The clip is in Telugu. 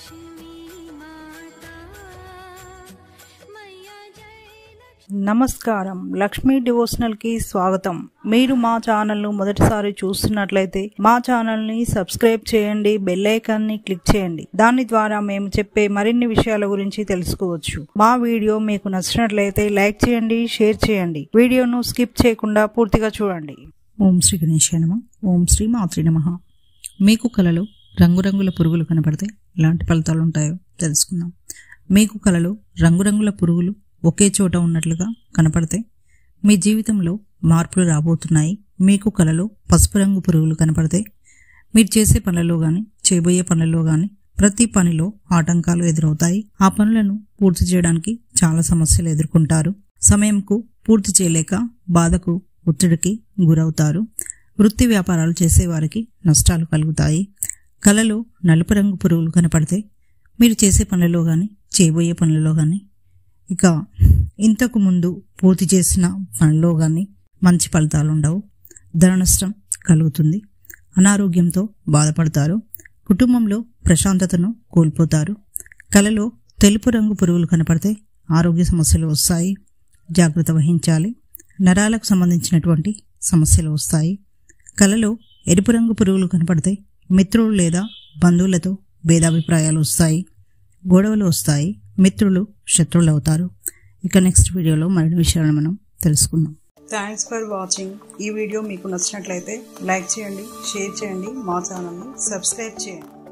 నమస్కారం లక్ష్మీ డివోషనల్ కి స్వాగతం మీరు మా ఛానల్ ను మొదటిసారి చూస్తున్నట్లయితే మా ఛానల్ ని సబ్స్క్రైబ్ చేయండి బెల్ ఐకాన్ ని క్లిక్ చేయండి దాని ద్వారా మేము చెప్పే మరిన్ని విషయాల గురించి తెలుసుకోవచ్చు మా వీడియో మీకు నచ్చినట్లయితే లైక్ చేయండి షేర్ చేయండి వీడియోను స్కిప్ చేయకుండా పూర్తిగా చూడండి ఓం శ్రీ గణేశాయ నమ ఓం శ్రీ మాతృ నమ మీకు కలలో రంగురంగుల పురుగులు కనపడితే ఎలాంటి ఫలితాలు ఉంటాయో తెలుసుకుందాం మీకు కలలో రంగురంగుల పురుగులు ఒకే చోట ఉన్నట్లుగా కనపడితే మీ జీవితంలో మార్పులు రాబోతున్నాయి మీకు కలలో పసుపు రంగు పురుగులు కనపడితే మీరు చేసే పనులలో గాని చేయబోయే పనులలో గాని ప్రతి పనిలో ఆటంకాలు ఎదురవుతాయి ఆ పనులను పూర్తి చేయడానికి చాలా సమస్యలు ఎదుర్కొంటారు సమయంకు పూర్తి చేయలేక బాధకు ఒత్తిడికి గురవుతారు వృత్తి వ్యాపారాలు చేసేవారికి నష్టాలు కలుగుతాయి కలలో నలుపు రంగు పురుగులు కనపడితే మీరు చేసే పనులలో కానీ చేయబోయే పనులలో కానీ ఇక ఇంతకు ముందు పూర్తి చేసిన పనిలో కానీ మంచి ఫలితాలు ఉండవు ధన నష్టం కలుగుతుంది అనారోగ్యంతో బాధపడతారు కుటుంబంలో ప్రశాంతతను కోల్పోతారు కలలో తెలుపు రంగు పురుగులు కనపడితే ఆరోగ్య సమస్యలు వస్తాయి జాగ్రత్త వహించాలి నరాలకు సంబంధించినటువంటి సమస్యలు వస్తాయి కలలో ఎరుపు రంగు పురుగులు కనపడితే మిత్రులు లేదా బంధువులతో భేదాభిప్రాయాలు వస్తాయి గొడవలు వస్తాయి మిత్రులు శత్రువులు అవుతారు ఇక నెక్స్ట్ వీడియోలో మరిన్ని విషయాలను మనం తెలుసుకుందాం థ్యాంక్స్ ఫర్ వాచింగ్ ఈ వీడియో మీకు నచ్చినట్లయితే లైక్ చేయండి షేర్ చేయండి మా ఛానల్ని సబ్స్క్రైబ్ చేయండి